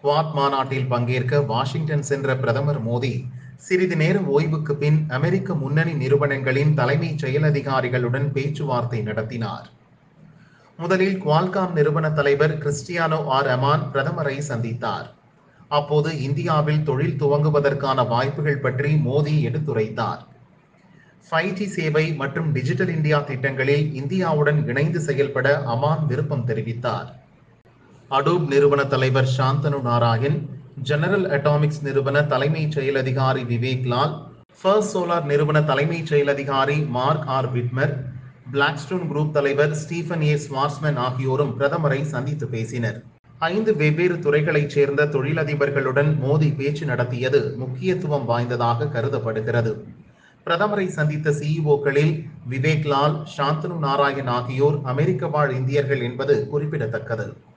quad மாநாட்டில் பங்கேற்க Washington சென்ற பிரதமர் மோடி சிறிது நேர ஓய்வுக்கு பின் அமெரிக்க முன்னணி நிறுவனங்களின் தலைமைச் செயல் அதிகாரிகளுடன் பேச்சுவார்த்தை நடத்தினார் முதலில் குவால்காம் நிறுவன தலைவர் கிறிஸ்டியானோ ஆர் அமான் பிரதமரை சந்தித்தார் அப்போது இந்தியாவில் தொழில் துவங்குவதற்கான வாய்ப்புகள் பற்றி மோடி எடுத்துரைத்தார் ஃபைவ் ஜி சேவை மற்றும் டிஜிட்டல் இந்தியா திட்டங்களில் இந்தியாவுடன் இணைந்து செயல்பட அமான் விருப்பம் தெரிவித்தார் அடூப் நிறுவன தலைவர் சாந்தனு நாராயண் ஜெனரல் அட்டாமிக்ஸ் நிறுவன தலைமைச் செயல் அதிகாரி விவேக் லால் ஃபர்ஸ்ட் சோலார் நிறுவன தலைமைச் செயல் அதிகாரி Mark R Widmar Blackstone group தலைவர் ஸ்டீஃபன் ஏ ஸ்வார்ஸ்மேன் ஆகியோரும் பிரதமரை சந்தித்து பேசினர் ஐந்து வெவ்வேறு துறைகளைச் சேர்ந்த தொழிலதிபர்களுடன் மோடி பேச்சு நடத்தியது முக்கியத்துவம் வாய்ந்ததாக கருதப்படுகிறது பிரதமரை சந்தித்த சிஇஓக்களில் விவேக் லால் சாந்தனு நாராயண் ஆகியோர் அமெரிக்க வாழ் இந்தியர்கள் என்பது குறிப்பிடத்தக்கது